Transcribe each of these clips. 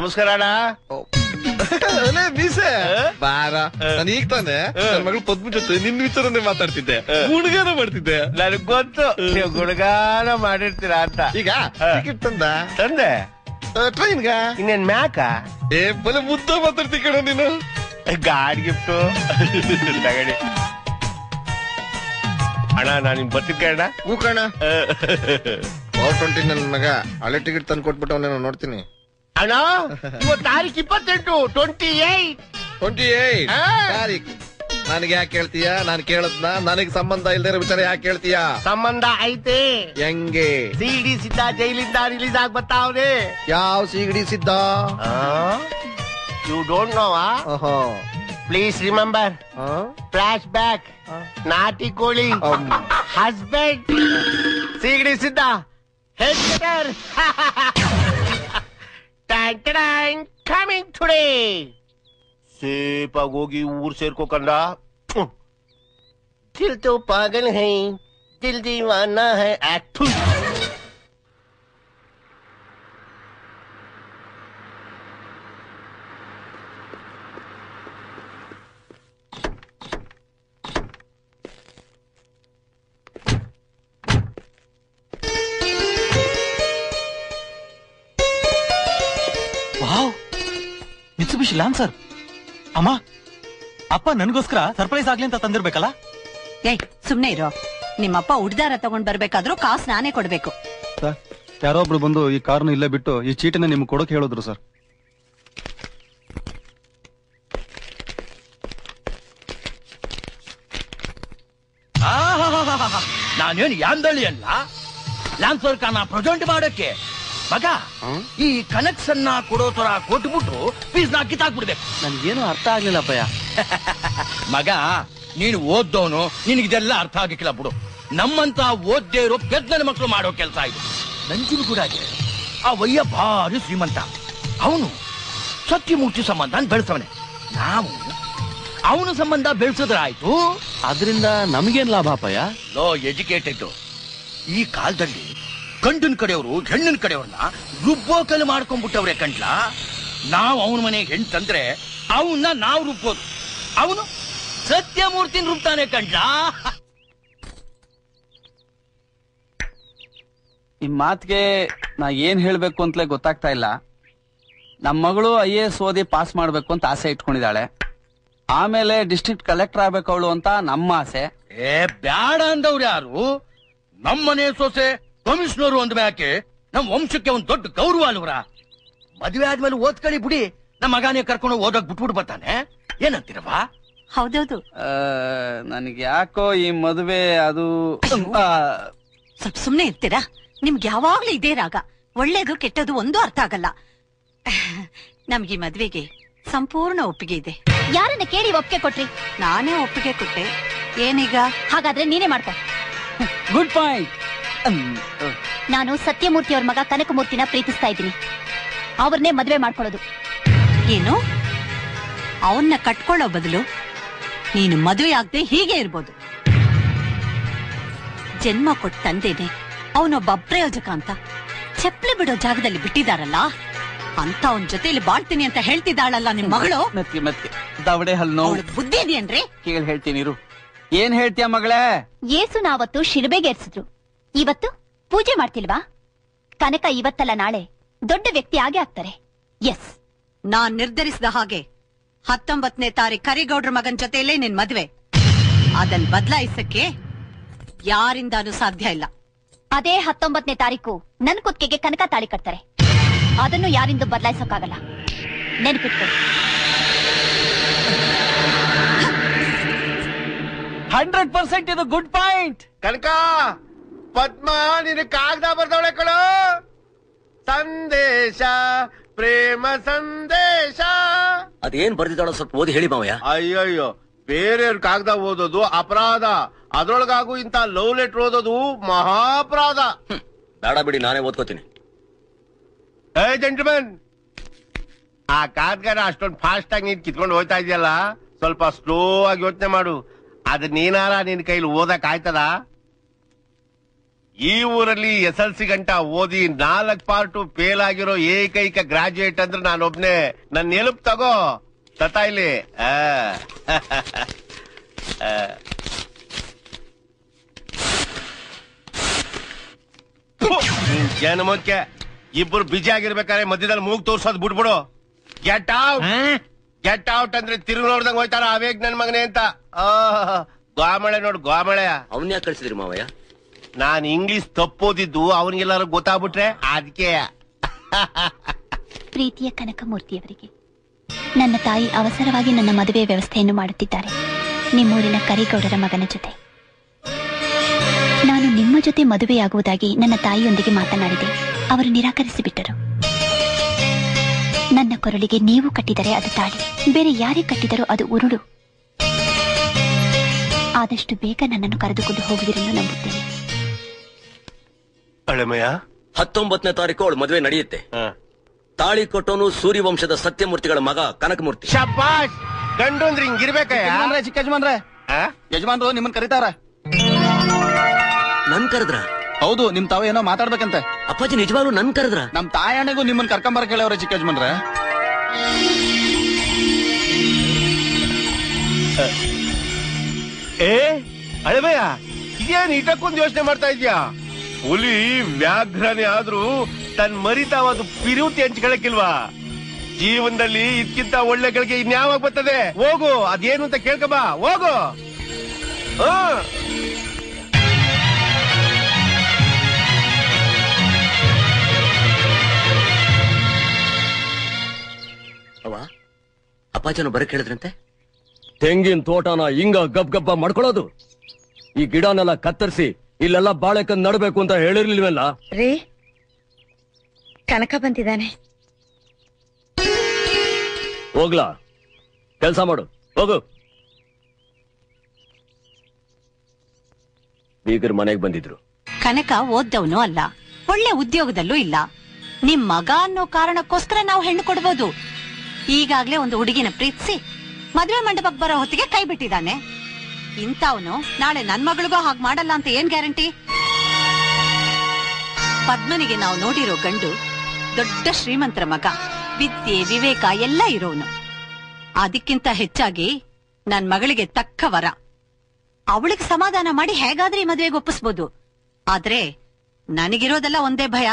ನಮಸ್ಕಾರ ಅಣ್ಣ ಅಲ್ಲೇ ಮೀಸೆ ಬಾರ ನಾನು ಈಗ ತಾನೆ ನನ್ನ ಮಗಳು ಪದ್ಮ ಜೊತೆ ನಿನ್ ವಿಚಾರನೇ ಮಾತಾಡ್ತಿದ್ದೆ ಹುಡುಗನ ಮಾಡ್ತಿದ್ದೆ ನನಗ್ ಗೊತ್ತು ನೀವು ಗುಣಗಾನ ಮಾಡಿರ್ತೀರಾ ಅಂತ ಈಗ ಟಿಕೆಟ್ ತಂದ ತಂದೆ ಟ್ರೈನ್ಗ ಇನ್ನೇನ್ ಮ್ಯಾಕ ಏ ಬಲೆ ಮುದ್ದ ಮಾತಾಡ್ತಿ ಕಣ ನೀನು ಗಾಡ್ ಗಿಫ್ಟು ತಗಡಿ ಅಣ್ಣ ನಾನು ನಿಮ್ ಬರ್ತಿದ್ದೆ ಅಣ್ಣ ಹೂ ಕಣ ಫೋರ್ ಟ್ವೆಂಟಿ ನನ್ ಮಗ ಹಳೆ ಟಿಕೆಟ್ ತಂದು ಕೊಟ್ಬಿಟ್ಟು ನೋಡ್ತೀನಿ ಅಣ್ಣ ಇವತ್ತು ತಾರೀಕು ಇಪ್ಪತ್ತೆಂಟು ಟ್ವೆಂಟಿ ಏಟ್ ಟ್ವೆಂಟಿ ಏಟ್ ಆ. ತಾರೀಕು ನನಗೆ ಯಾಕೆ ಕೇಳ್ತೀಯ ನಾನು ಕೇಳದ್ನ ನನಗೆ ಸಂಬಂಧ ಇಲ್ದೇ ಇರೋ ವಿಚಾರ ಯಾಕೆ ಕೇಳ್ತೀಯ ಸಂಬಂಧ ಐತೆ ಹೆಂಗೆ ಸಿ ಡಿ ಸಿದ್ಧ ಜೈಲಿಂದ ರಿಲೀಸ್ ಆಗಿ ಬರ್ತಾವ್ರೆ ಯಾವ ಸಿಗಡಿ ಸಿದ್ಧ ಯು ಡೋಂಟ್ ನೋ ಆಹಾ. ಪ್ಲೀಸ್ ರಿಮೆಂಬರ್ ಆ? ಫ್ಲಾಶ್ ಬ್ಯಾಕ್ ನಾಟಿ ಕೋಳಿ ಅಮ್. ಹಸ್ಬೆಂಡ್ ಸೀಗಡಿ ಸಿದ್ಧ ಹೆಡ್ ಕಮಿಂಗ್ ಟುಡೇ ಸೇಫ್ ಆಗಿ ಹೋಗಿ ಊರ್ ಸೇರ್ಕೋಕಂಡ Dil To Pagal Hai Dil Deewana Hai act wow Mitsubishi Lancer ಅಮ್ಮ ಅಪ್ಪ ನನಗೋಸ್ಕರ ಸರ್ಪ್ರೈಸ್ ಆಗ್ಲಿ ಅಂತ ತಂದಿರ್ಬೇಕಲ್ಲ ಏಯ್ ಸುಮ್ನೆ ಇರೋ ನಿಮ್ಮಪ್ಪ ಉಡ್ದಾರ ತಗೊಂಡ್ ಬರ್ಬೇಕಾದ್ರೂ ಕಾಸು ನಾನೇ ಕೊಡ್ಬೇಕು ಸರ್ ಯಾರೋ ಒಬ್ರು ಬಂದು ಈ ಕಾರ್ನ ಇಲ್ಲೇ ಬಿಟ್ಟು ಈ ಚೀಟಿನ ನಿಮ್ಗೆ ಕೊಡೋಕೆ ಹೇಳಿದ್ರು ಸರ್ ನಾನೇನು ಯಾಂದಳಿ ಅಲ್ಲ ಲ್ಯಾನ್ಸರ್ ಕಾನ ಪ್ರೆಸೆಂಟ್ ಮಾಡಕ್ಕೆ ಮಗ ಈ ಕನೆಕ್ಷನ್ ಕೊಡೋ ತರ ಕೊಟ್ಬಿಟ್ಟು ಫೀಸ್ ನಾ ಕಿತ್ತಾಕ್ಬಿಡ್ಬೇಕು ನನ್ಗೇನು ಅರ್ಥ ಆಗ್ಲಿಲ್ಲ ಅಪ್ಪಯ್ಯ ಮಗ ನೀನು ಓದ್ದವನು ನಿನಗಿದೆಲ್ಲ ಅರ್ಥ ಆಗಿಕ್ಕಿಲ್ಲ ಬಿಡು ನಮ್ಮಂತ ಓದ್ದೇ ಇರೋ ಪೆದ್ದನ ಮಕ್ಕಳು ಮಾಡೋ ಕೆಲಸ ಇದು ನಂಜುನು ಕೂಡ ಆ ವಯ್ಯ ಭಾರಿ ಶ್ರೀಮಂತ ಅವನು ಸತ್ಯಮೂರ್ತಿ ಸಂಬಂಧ ಬೆಳೆಸವನೆ ನಾವು ಅವನ ಸಂಬಂಧ ಬೆಳೆಸಿದ್ರಾಯ್ತು ಅದರಿಂದ ನಮಗೇನ್ ಲಾಭ ಅಪ್ಪಯ್ಯ ಲೋ ಎಜುಕೇಟೆಡ್ ಈ ಕಾಲದಲ್ಲಿ ಗಂಡನ ಕಡೆಯವರು ಹೆಣ್ಣಿನ ಕಡೆಯವ್ರನ್ನ ರುಬ್ಬೋಕಲ್ಲಿ ಮಾಡ್ಕೊಂಡ್ಬಿಟ್ಟವ್ರೆ ಕಂಡ್ಲ ನಾವು ಅವನ ಮನೆಗೆ ಹೆಣ್ಣು ತಂದ್ರೆ ಅವನ್ನ ನಾವು ರುಬ್ಬೋದು ಅವನು ಸತ್ಯಮೂರ್ತಿನ ರುಬ್ತಾನೆ ಕಂಡ್ಲ ನಿಮ್ ಮಾತ್ಗೆ ನಾ ಏನ್ ಹೇಳ್ಬೇಕು ಅಂತಲೇ ಗೊತ್ತಾಗ್ತಾ ಇಲ್ಲ ನಮ್ ಮಗಳು ಐ ಎ ಎಸ್ ಓದಿ ಪಾಸ್ ಮಾಡ್ಬೇಕು ಅಂತ ಆಸೆ ಇಟ್ಕೊಂಡಿದ್ದಾಳೆ ಆಮೇಲೆ ಡಿಸ್ಟ್ರಿಕ್ಟ್ ಕಲೆಕ್ಟರ್ ಆಗ್ಬೇಕು ಅವಳು ಅಂತ ನಮ್ಮ ಆಸೆ ಏ ಬ್ಯಾಡ ಅಂದವ್ರು ಯಾರು ನಮ್ಮನೆ ಸೊಸೆ ಕಮಿಷನರು ಅಂದ್ಮ್ಯಾಕೆ ನಮ್ ವಂಶಕ್ಕೆ ಒಂದ್ ದೊಡ್ಡ ಗೌರವ ಅಲ್ವರ ಮದುವೆ ಆದ್ಮೇಲೆ ಓದ್ಕಳಿ ಬಿಡಿ ನಮ್ಮ ಮಗನೇ ಕರ್ಕೊಂಡು ಓದಕ್ ಬಿಟ್ಬಿಟ್ಟು ಬರ್ತಾನೆ ಏನಂತೀರವಾ ಹೌದೌದು ಆ, ನನಗೆ ಯಾಕೋ ಈ ಮದುವೆ ಅದು ಆ, ಸ್ವಲ್ಪ ಸುಮ್ನೆ ಇರ್ತೀರಾ ನಿಮ್ಗೆ ಯಾವಾಗ್ಲೂ ಇದೇ ರಾಗ ಒಳ್ಳೇದು ಕೆಟ್ಟದು ಒಂದು ಅರ್ಥ ಆಗಲ್ಲ ನಮ್ಗೆ ಈ ಮದ್ವೆಗೆ ಸಂಪೂರ್ಣ ಒಪ್ಪಿಗೆ ಇದೆ ಯಾರನ್ನ ಕೇಳಿ ಒಪ್ಪಿಗೆ ಕೊಟ್ರಿ ನಾನೇ ಒಪ್ಪಿಗೆ ಕೊಟ್ಟೆ ಏನೀಗ ಹಾಗಾದ್ರೆ ನೀನೇ ಮಾಡ್ಕೊ ಗುಡ್ ಪಾಯಿಂಟ್ ನಾನು ಸತ್ಯಮೂರ್ತಿ ಅವ್ರ ಮಗ ಕನಕಮೂರ್ತಿನ ಪ್ರೀತಿಸ್ತಾ ಇದ್ದೀನಿ ಅವ್ರನ್ನೇ ಮದ್ವೆ ಮಾಡ್ಕೊಳ್ಳೋದು ಏನು ಅವನ್ನ ಕಟ್ಕೊಳ್ಳೋ ಬದಲು ನೀನು ಮದುವೆ ಆಗದೆ ಹೀಗೆ ಇರ್ಬೋದು ಜನ್ಮ ಕೊಟ್ಟ ತಂದೆನೆ ಅವನೊಬ್ಬ ಅಪ್ರಯೋಜಕ ಅಂತ ಚಪ್ಪಲಿ ಬಿಡೋ ಜಾಗದಲ್ಲಿ ಬಿಟ್ಟಿದಾರಲ್ಲ ಅಂತ ಅವನ್ ಜೊತೆಲಿ ಬಾಳ್ತೀನಿ ಅಂತ ಹೇಳ್ತಿದ್ದಾಳಲ್ಲ ನಿಮ್ ಮಗಳು ಮೆತ್ತಿ ಮೆತ್ತಿ ದವಡೆ ಹಲ್ ನೋವು ಅವಳಿಗೆ ಬುದ್ಧಿ ಇದೆಯೇನ್ರಿ ಕೇಳಿ ಹೇಳ್ತೀನಿ ಇರು ಏನ್ ಹೇಳ್ತೀಯ ಮಗಳೇ ಏಸುನ ಅವತ್ತು ಶಿಲುಬೆಗೇರ್ಸಿದ್ರು ಇವತ್ತು ಪೂಜೆ ಮಾಡ್ತಿಲ್ವಾ ಕನಕ ಇವತ್ತಲ್ಲ ನಾಳೆ ದೊಡ್ಡ ವ್ಯಕ್ತಿ ಆಗೇ ಆಗ್ತಾರೆ ಎಸ್ ನಾನ್ ನಿರ್ಧರಿಸಿದ ಹಾಗೆ ಹತ್ತೊಂಬತ್ತನೇ ತಾರೀಕು ಕರಿಗೌಡ್ರ ಮಗನ್ ಜೊತೆಯಲ್ಲೇ ನಿನ್ ಮದ್ವೆ ಅದನ್ ಬದಲಾಯಿಸಕ್ಕೆ ಯಾರಿಂದಾನೂ ಸಾಧ್ಯ ಇಲ್ಲ ಅದೇ ಹತ್ತೊಂಬತ್ತನೇ ತಾರೀಕು ನನ್ ಕುತ್ತಿಗೆಗೆ ಕನಕ ತಾಳಿ ಕಟ್ತಾರೆ ಅದನ್ನು ಯಾರಿಂದು ಬದಲಾಯಿಸೋಕ್ಕಾಗಲ್ಲ ನೆನಪಿಟ್ಕೊಳ್ಳಿ ಹಂಡ್ರೆಡ್ ಪರ್ಸೆಂಟ್ ಇದು ಗುಡ್ ಪಾಯಿಂಟ್ ಕನಕ ಪದ್ಮ ನಿನ್ನ ಕಾಗದ ಬರ್ದವಳೆ ಕಳು ಸಂದೇಶ ಪ್ರೇಮ ಸಂದೇಶ ಅದೇನ್ ಬರ್ದಿದ್ದಾಳೋ ಸ್ವಲ್ಪ ಓದಿ ಹೇಳಿ ಮಾವಯ್ಯ ಅಯ್ಯಯ್ಯೋ ಬೇರೆಯವ್ರ ಕಾಗದ ಓದೋದು ಅಪರಾಧ ಅದ್ರೊಳಗಾಗೂ ಇಂತ ಲವ್ ಲೆಟರ್ ಓದೋದು ಮಹಾಪರಾಧ ಬೇಡ ಬಿಡಿ ನಾನೇ ಓದ್ಕೋತೀನಿ ಏ ಜೆಂಟ್ಮನ್ ಆ ಕಾದ್ಗಾರ ಅಷ್ಟೊಂದು ಫಾಸ್ಟ್ ಆಗಿ ನೀನ್ ಕಿತ್ಕೊಂಡು ಹೋಗ್ತಾ ಇದೆಯಲ್ಲ ಸ್ವಲ್ಪ ಸ್ಲೋ ಆಗಿ ಯೋಚನೆ ಮಾಡು ಅದ್ ನೀನಾರ ನಿನ್ ಕೈಲಿ ಓದಕ್ ಆಯ್ತದ ಈ ಊರಲ್ಲಿ ಎಸ್ ಎಲ್ ಸಿ ಗಂಟ ಓದಿ ನಾಲ್ಕ್ ಪಾರ್ಟು ಫೇಲ್ ಆಗಿರೋ ಏಕೈಕ ಗ್ರಾಜುಯೇಟ್ ಅಂದ್ರೆ ನಾನೊಬ್ನೇ ನನ್ನ ನೆನಪು ತಗೋ ತತಾ ಇಲ್ಲಿ ಆ. ಆ. ಥು, ನಿನ್ ಜನ್ಮಕ್ಕೆ ಇಬ್ರು ಬಿಜಿ ಆಗಿರ್ಬೇಕಾದ್ರೆ ಮಧ್ಯದಲ್ಲಿ ಮೂಗ್ ತೋರ್ಸೋದ್ ಬಿಟ್ಬಿಡು ಗೆಟ್ ಔಟ್ ಗೆಟ್ ಔಟ್ ಅಂದ್ರೆ ತಿರುಗಿ ನೋಡ್ದಂಗ್ ಹೋಯ್ತಾರ ಅವೇಗ್ ನನ್ ಮಗನೇ ಅಂತ ಆ, ಗೋಮಳೆ ನೋಡು ಗೋಮಳೆ ಅವನ್ ಯಾಕೆ ಕಳ್ಸಿದ್ರಿ ಮಾವಯ್ಯ ನಾನ್ ಇಂಗ್ಲಿಷ್ ತಪ್ಪೋದಿದ್ದು ಅವನಿಗೆಲ್ಲಾರು ಗೊತ್ತಾಗ್ಬಿಟ್ರೆ ಅದಕ್ಕೆ ಪ್ರೀತಿಯ ಕನಕಮೂರ್ತಿಯವರಿಗೆ ನನ್ನ ತಾಯಿ ಅವಸರವಾಗಿ ನನ್ನ ಮದುವೆ ವ್ಯವಸ್ಥೆಯನ್ನು ಮಾಡುತ್ತಿದ್ದಾರೆ ನಿಮ್ಮೂರಿನ ಕರಿಗೌಡರ ಮಗನ ಜೊತೆ ನಾನು ನಿಮ್ಮ ಜೊತೆ ಮದುವೆಯಾಗುವುದಾಗಿ ನನ್ನ ತಾಯಿಯೊಂದಿಗೆ ಮಾತನಾಡಿದೆ ಅವರು ನಿರಾಕರಿಸಿಬಿಟ್ಟರು ನನ್ನ ಕೊರಳಿಗೆ ನೀವು ಕಟ್ಟಿದರೆ ಅದು ತಾಳಿ ಬೇರೆ ಯಾರೇ ಕಟ್ಟಿದರೂ ಅದು ಉರುಳು ಆದಷ್ಟು ಬೇಗ ನನ್ನನ್ನು ಕರೆದುಕೊಂಡು ಹೋಗುವಿರೆಂದು ನಂಬುತ್ತೇನೆ ಅಳಮಯ್ಯ ಹತ್ತೊಂಬತ್ತನೇ ತಾರೀಕು ಅವಳು ಮದುವೆ ನಡೆಯುತ್ತೆ ತಾಳಿ ಕೊಟ್ಟೋನು ಸೂರ್ಯವಂಶದ ಸತ್ಯಮೂರ್ತಿಗಳ ಮಗ ಕನಕಮೂರ್ತಿ ಶಬ್ಬಾಷ್ ಗಂಡು ಅಂದ್ರೆ ಹಿಂಗಿರ್ಬೇಕಯ್ಯ ಯಜಮಾನ್ರೆ ಚಿಕ್ಕ ಯಜಮಾನ್ರೆ ಆ? ಯಜಮಾನ್ರು ನಿಮ್ಮನ್ ಕರೀತಾರ ನನ್ ಕರೆದ್ರ ಹೌದು ನಿಮ್ ತಾವು ಏನೋ ಮಾತಾಡ್ಬೇಕಂತೆ ಅಪ್ಪಾಜಿ ನಿಜವಾಗ್ಲೂ ನನ್ ಕರೆದ್ರ ನಮ್ ತಾಯಣ್ಣಗೂ ನಿಮ್ಮನ್ ಕರ್ಕೊಂಬರಕ್ ಹೇಳವ್ರೆ ಚಿಕ್ಕ ಯಜಮಾನ್ರೆ ಏ ಅಳಮಯ್ಯ ಇದೇನ್ ಇಟಕ್ಕೊಂದು ಯೋಚನೆ ಮಾಡ್ತಾ ಇದ್ಯಾ ಹುಲಿ ವ್ಯಾಘ್ರನೇ ಆದ್ರೂ ತನ್ ಮರಿತಾವದು ಪಿರುತಿ ಹಂಚ್ಕೊಳಕ್ಕಿಲ್ವಾ ಜೀವನದಲ್ಲಿ ಇದಕ್ಕಿಂತ ಒಳ್ಳೆ ಗಳಿಗೆ ಇನ್ಯಾವಾಗ ಬರ್ತದೆ ಹೋಗು ಅದೇನು ಅಂತ ಕೇಳ್ಕಬಾ ಹೋಗು ಹಾ ಅವ ಅಪ್ಪಾಜನ ಬರಕ್ ಹೇಳಿದ್ರಂತೆ ತೆಂಗಿನ ತೋಟನ ಹಿಂಗ ಗಬ್ ಗಬ್ಬ ಮಾಡ್ಕೊಳ್ಳೋದು ಈ ಗಿಡನೆಲ್ಲ ಕತ್ತರಿಸಿ ಇಲ್ಲೆಲ್ಲ ಬಾಳೆಕಂದ್ ನಡ್ಬೇಕು ಅಂತ ಹೇಳಿರ್ಲಿಲ್ವಲ್ಲ ರೀ ಕನಕ ಬಂದಿದ್ದಾನೆ ಹೋಗ್ಲಾ ಕೆಲ್ಸ ಮಾಡು ಹೋಗು ಬೀಗರ್ ಮನೆಗ್ ಬಂದಿದ್ರು ಕನಕ ಓದ್ದವನು ಅಲ್ಲ ಒಳ್ಳೆ ಉದ್ಯೋಗದಲ್ಲೂ ಇಲ್ಲ ನಿಮ್ ಮಗ ಅನ್ನೋ ಕಾರಣಕ್ಕೋಸ್ಕರ ನಾವು ಹೆಣ್ಣು ಕೊಡ್ಬೋದು ಈಗಾಗ್ಲೇ ಒಂದು ಹುಡುಗಿನ ಪ್ರೀತಿಸಿ ಮದ್ವೆ ಮಂಟಪಕ್ಕೆ ಬರೋ ಹೊತ್ತಿಗೆ ಕೈ ಬಿಟ್ಟಿದ್ದಾನೆ ಇಂಥವನು ನಾಳೆ ನನ್ ಮಗಳಿಗೂ ಹಾಗ್ ಮಾಡಲ್ಲ ಅಂತ ಏನ್ ಗ್ಯಾರಂಟಿ ಪದ್ಮನಿಗೆ ನಾವು ನೋಡಿರೋ ಗಂಡು ದೊಡ್ಡ ಶ್ರೀಮಂತರ ಮಗ ವಿದ್ಯೆ ವಿವೇಕ ಎಲ್ಲ ಇರೋನು ಅದಕ್ಕಿಂತ ಹೆಚ್ಚಾಗಿ ನನ್ ಮಗಳಿಗೆ ತಕ್ಕ ವರ ಅವಳಿಗೆ ಸಮಾಧಾನ ಮಾಡಿ ಹೇಗಾದ್ರೆ ಈ ಮದ್ವೆಗೆ ಒಪ್ಪಿಸ್ಬೋದು ಆದ್ರೆ ನನಗಿರೋದೆಲ್ಲ ಒಂದೇ ಭಯ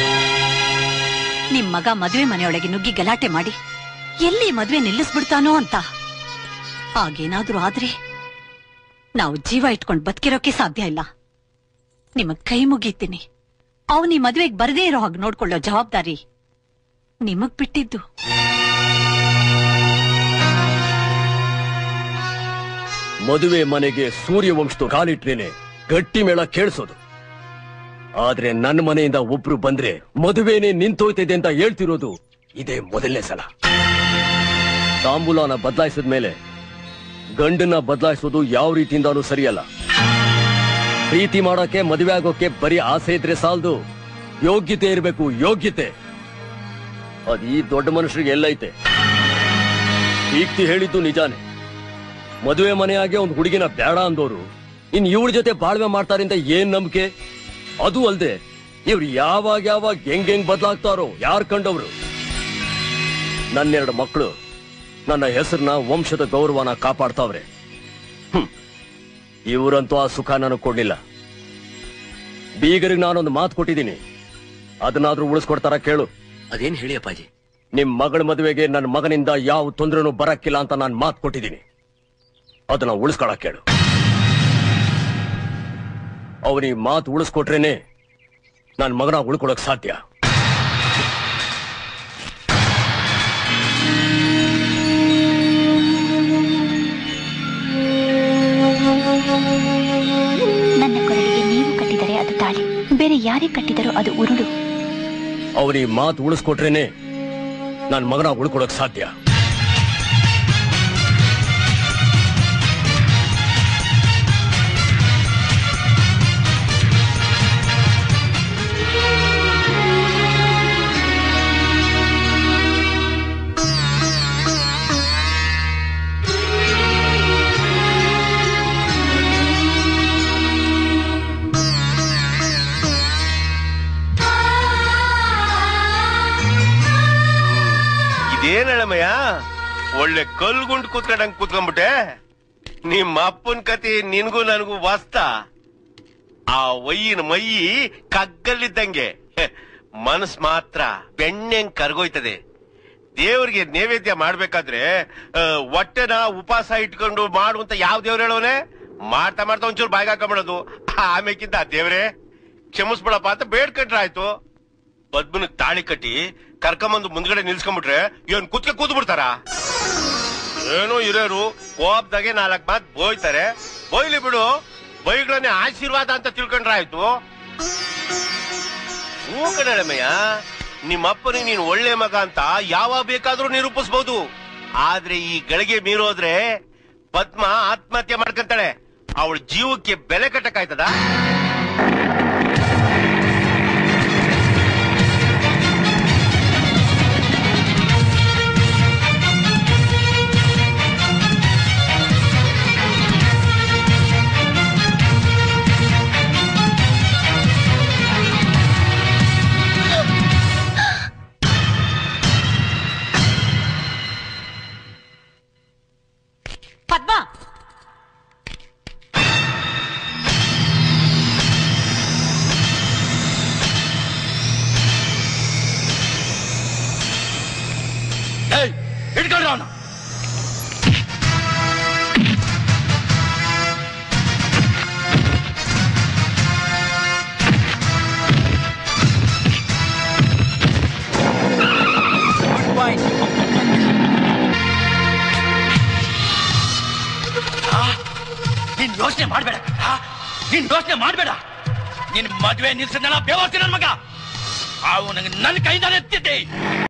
ನಿಮ್ ಮಗ ಮದ್ವೆ ಮನೆಯೊಳಗೆ ನುಗ್ಗಿ ಗಲಾಟೆ ಮಾಡಿ ಎಲ್ಲಿ ಮದ್ವೆ ನಿಲ್ಲಿಸ್ಬಿಡ್ತಾನೋ ಅಂತ ಹಾಗೇನಾದ್ರೂ ಆದ್ರೆ ನಾವು ಜೀವ ಇಟ್ಕೊಂಡ್ ಬದುಕಿರೋಕೆ ಸಾಧ್ಯ ಇಲ್ಲ ನಿಮಗ್ ಕೈ ಮುಗೀತೀನಿ ಅವನ್ ಈ ಮದ್ವೆಗ್ ಬರದೇ ಇರೋ ಹಾಗೆ ನೋಡ್ಕೊಳ್ಳೋ ಜವಾಬ್ದಾರಿ ನಿಮಗ್ ಬಿಟ್ಟಿದ್ದು ಮದುವೆ ಮನೆಗೆ ಸೂರ್ಯವಂಶದ ಕಾಲಿಟ್ರೇನೆ ಗಟ್ಟಿ ಮೇಳ ಕೇಳಿಸೋದು ಆದ್ರೆ ನನ್ನ ಮನೆಯಿಂದ ಒಬ್ರು ಬಂದ್ರೆ ಮದುವೆನೇ ನಿಂತೋಯ್ತಿದೆ ಅಂತ ಹೇಳ್ತಿರೋದು ಇದೇ ಮೊದಲನೇ ಸಲ ತಾಂಬೂಲನ ಬದಲಾಯಿಸಿದ ಮೇಲೆ ಗಂಡನ್ನ ಬದಲಾಯಿಸೋದು ಯಾವ ರೀತಿಯಿಂದಾನೂ ಸರಿಯಲ್ಲ ಪ್ರೀತಿ ಮಾಡೋಕೆ ಮದುವೆ ಆಗೋಕೆ ಬರೀ ಆಸೆ ಇದ್ರೆ ಸಾಲದು ಯೋಗ್ಯತೆ ಇರಬೇಕು ಯೋಗ್ಯತೆ ಅದ್ ಈ ದೊಡ್ಡ ಮನುಷ್ಯರಿಗೆ ಎಲ್ಲೈತೆ ಈಗ್ತಿ ಹೇಳಿದ್ದು ನಿಜಾನೇ ಮದುವೆ ಮನೆಯಾಗೆ ಒಂದು ಹುಡುಗಿನ ಬೇಡ ಅಂದೋರು ಇನ್ ಇವಳ ಜೊತೆ ಬಾಳ್ವೆ ಮಾಡ್ತಾರೆ ಅಂತ ಏನ್ ನಂಬಿಕೆ ಅದು ಅಲ್ದೆ ಇವ್ರು ಯಾವಾಗ ಯಾವಾಗ ಹೆಂಗ್ ಹೆಂಗ್ ಬದಲಾಗ್ತಾರೋ ಯಾರ್ ಕಂಡವ್ರು ನನ್ನೆರಡು ಮಕ್ಕಳು ನನ್ನ ಹೆಸರನ್ನ ವಂಶದ ಗೌರವನ ಕಾಪಾಡ್ತಾವ್ರೆ ಹ್ಮ್ ಇವರಂತೂ ಆ ಸುಖ ನನಗ್ ಕೊಡ್ಲಿಲ್ಲ ಬೀಗರಿಗೆ ನಾನೊಂದು ಮಾತು ಕೊಟ್ಟಿದ್ದೀನಿ ಅದನ್ನಾದ್ರೂ ಉಳಿಸ್ಕೊಡ್ತಾರ ಕೇಳು ಅದೇನ್ ಹೇಳಿ ಅಪ್ಪಾಜಿ ನಿಮ್ ಮಗಳ ಮದುವೆಗೆ ನನ್ನ ಮಗನಿಂದ ಯಾವ ತೊಂದ್ರೆನೂ ಬರಕ್ಕಿಲ್ಲ ಅಂತ ನಾನು ಮಾತು ಕೊಟ್ಟಿದ್ದೀನಿ ಅದನ್ನ ಉಳಿಸ್ಕೊಳಕ್ ಕೇಳು ಅವನಿಗೆ ಮಾತು ಉಳಿಸ್ಕೊಟ್ರೇನೆ ನನ್ನ ಮಗನ ಉಳ್ಕೊಳಕ್ ಸಾಧ್ಯ ನನ್ನ ಕೊರಳಿಗೆ ನೀವು ಕಟ್ಟಿದರೆ ಅದು ತಾಳಿ ಬೇರೆ ಯಾರೇ ಕಟ್ಟಿದರೂ ಅದು ಉರುಳು ಅವನಿಗೆ ಮಾತು ಉಳಿಸ್ಕೊಟ್ರೇನೆ ನನ್ನ ಮಗನ ಉಳ್ಕೊಳಕ್ ಸಾಧ್ಯ ಒಳ್ಳೆ ಕಲ್ಗುಂಡ್ ಕೂತ್ಕೊಂಡಂಗ್ ಕೂತ್ಕೊಂಡ್ಬಿಟ್ಟೆ ನಿಮ್ಮ ಅಪ್ಪನ್ ಕತೆ ನಿನ್ಗೂ ನನಗೂ ವಾಸ್ತ ಆ ಒಯ್ಯಿನ ಮೈಯಿ ಕಗ್ಗಲ್ಲಿದ್ದಂಗೆ ಹೆ, ಮನಸ್ ಮಾತ್ರ ಬೆಣ್ಣೆಂಗ್ ಕರ್ಗೋಯ್ತದೆ ದೇವ್ರಿಗೆ ನೈವೇದ್ಯ ಮಾಡ್ಬೇಕಾದ್ರೆ ಆ, ಹೊಟ್ಟೆನ ಉಪವಾಸ ಇಟ್ಕೊಂಡು ಮಾಡುವಂತ ಯಾವ ದೇವ್ರು ಹೇಳೋನೆ ಮಾಡ್ತಾ ಮಾಡ್ತಾ ಒಂಚೂರು ಬಾಯಿಗೆ ಹಾಕೊಂಬಿಡೋದು ಆಮೇಕಿಂತ ಆ ದೇವ್ರೆ ಕ್ಷಮಿಸ್ಬಿಡಪ್ಪ ಅಂತ ಬೇಡ್ಕೊಂಡ್ರೆ ಆಯ್ತು ಪದ್ಮನಿಗೆ ತಾಳಿ ಕಟ್ಟಿ ಕರ್ಕೊಂಬಂದು ಮುಂದ್ಗಡೆ ನಿಲ್ಸ್ಕೊಂಡ್ಬಿಟ್ರೆ ಏನ್ ಕುತ್ಕೆ ಕೂತ್ ಬಿಡ್ತಾರ ಏನೋ ಇರೋರು ಕೋಪದಾಗೆ ನಾಲ್ಕ್ ಮಾತ್ ಬೋಯ್ತಾರೆ ಬೋಯ್ಲಿ ಬಿಡು ಬೈಗಳನ್ನೇ ಆಶೀರ್ವಾದ ಅಂತ ತಿಳ್ಕೊಂಡ್ರೆ ಆಯ್ತು ಹೂ ಕಣಮಯ್ಯ ನಿಮ್ಮಪ್ಪನಿಗೆ ನೀನು ಒಳ್ಳೆ ಮಗ ಅಂತ ಯಾವಾಗ ಬೇಕಾದ್ರೂ ನಿರೂಪಿಸಬಹುದು ಆದ್ರೆ ಈ ಗಳಿಗೆ ಮೀರೋದ್ರೆ ಪದ್ಮ ಆತ್ಮಹತ್ಯೆ ಮಾಡ್ಕೊಂತಾಳೆ ಅವಳ ಜೀವಕ್ಕೆ ಬೆಲೆ ಕಟ್ಟಕ್ಕಾಯ್ತದ ಪದ್ಮ ಏಯ್ ಹಿಡ್ಕೊಳ್ರ ಅವನು ನೀನ್ ಯೋಚನೆ ಮಾಡ್ಬೇಡ ಆ? ನೀನ್ ಯೋಚನೆ ಮಾಡ್ಬೇಡ ನಿನ್ ಮದ್ವೆ ನಿಲ್ಸದ್ನೆಲ್ಲ ಬೇವರ್ತಿ ನನ್ ಮಗ ಅವು ನಂಗೆ ನನ್ನ ಕೈಯಿಂದ ಎತ್ತಿದ್ದೆ